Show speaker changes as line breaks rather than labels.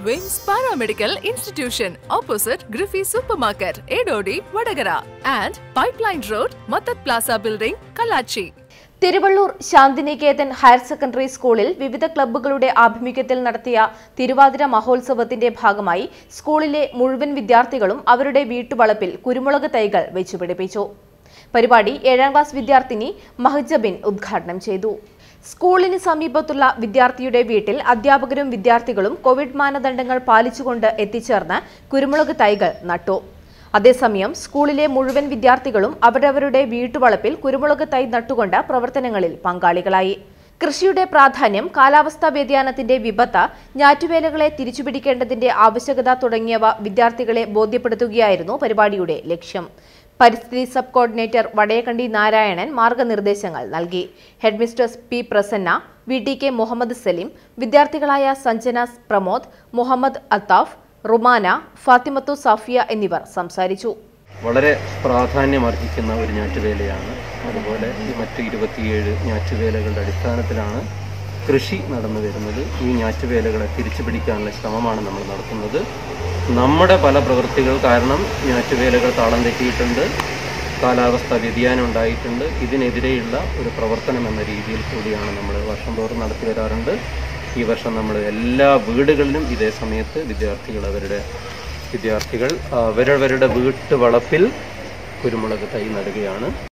വിംസ് paramedical institution opposite Griffy super market Edodi Vadakara and pipeline road മത്തത് plaza building Kallachi
Thiruvallur Santiniketan higher secondary സ്കൂളിൽ വിവിധ ക്ലബ്ബുകളുടെ ആഭിമുഖ്യത്തിൽ നടത്തിയ തിരുവാതിര മഹോത്സവത്തിന്റെ ഭാഗമായി സ്കൂളിലെ മുഴുവൻ വിദ്യാർത്ഥികളും അവരുടെ വീട്ടുവളപ്പിൽ കുരുമുളക് തൈകൾ വെച്ചുപിടിപ്പിച്ചു പരിപാടി ഏഴാം ക്ലാസ് വിദ്യാർത്ഥിനി മഹജബിൻ ഉദ്ഘാടനം ചെയ്തു സ്കൂളിന് സമീപത്തുള്ള വിദ്യാർത്ഥിയുടെ വീട്ടിൽ അധ്യാപകരും വിദ്യാർത്ഥികളും കോവിഡ് മാനദണ്ഡങ്ങൾ പാലിച്ചുകൊണ്ട് എത്തിച്ചേർന്ന് കുരുമുളക് തൈകൾ നട്ടു അതേസമയം സ്കൂളിലെ മുഴുവൻ വിദ്യാർത്ഥികളും അവരവരുടെ വീട്ടുവളപ്പിൽ കുരുമുളക് തൈ നട്ടുകൊണ്ട് പ്രവർത്തനങ്ങളിൽ പങ്കാളികളായി കൃഷിയുടെ പ്രാധാന്യം കാലാവസ്ഥാ വ്യതിയാനത്തിന്റെ വിപത്ത് ഞാറ്റുവേലകളെ തിരിച്ചുപിടിക്കേണ്ടതിന്റെ ആവശ്യകത തുടങ്ങിയവ വിദ്യാർത്ഥികളെ ബോധ്യപ്പെടുത്തുകയായിരുന്നു പരിപാടിയുടെ ലക്ഷ്യം പരിസ്ഥിതി സബ് കോർഡിനേറ്റർ വടയക്കണ്ടി നാരായണൻ മാർഗനിർദ്ദേശങ്ങൾ നൽകി headmistress P Prasanna V T K Muhammad Saleem വിദ്യാർത്ഥികളായ സഞ്ജന പ്രമോദ് മുഹമ്മദ് അത്താഫ് റുമാന ഫാത്തിമത്തു സാഫിയ എന്നിവർ സംസാരിച്ചു
വളരെ പ്രാധാന്യമർഹിക്കുന്ന ഒരു ഞാറ്റുവേലയാണ് അതുപോലെ ഈ മറ്റ് ഇരുപത്തിയേഴ് ഞാറ്റുവേലകളുടെ അടിസ്ഥാനത്തിലാണ് കൃഷി നടന്നു വരുന്നത് ഈ ഞാറ്റുവേലകളെ തിരിച്ചു പിടിക്കാനുള്ള ശ്രമമാണ് നമ്മൾ നടത്തുന്നത് നമ്മുടെ പല പ്രവൃത്തികൾ കാരണം ഞാറ്റുവേലകൾ താളം തെറ്റിയിട്ടുണ്ട് കാലാവസ്ഥ വ്യതിയാനം ഉണ്ടായിട്ടുണ്ട് ഇതിനെതിരെയുള്ള ഒരു പ്രവർത്തനം എന്ന രീതിയിൽ കൂടിയാണ് നമ്മൾ വർഷം തോറും നടത്തി വരാറുണ്ട് ഈ വർഷം നമ്മൾ എല്ലാ വീടുകളിലും ഇതേ സമയത്ത് വിദ്യാർത്ഥികൾ അവരുടെ വിദ്യാർത്ഥികൾ അവരവരുടെ വീട്ടുവളപ്പിൽ കുരുമുളക് തൈ നടുകയാണ്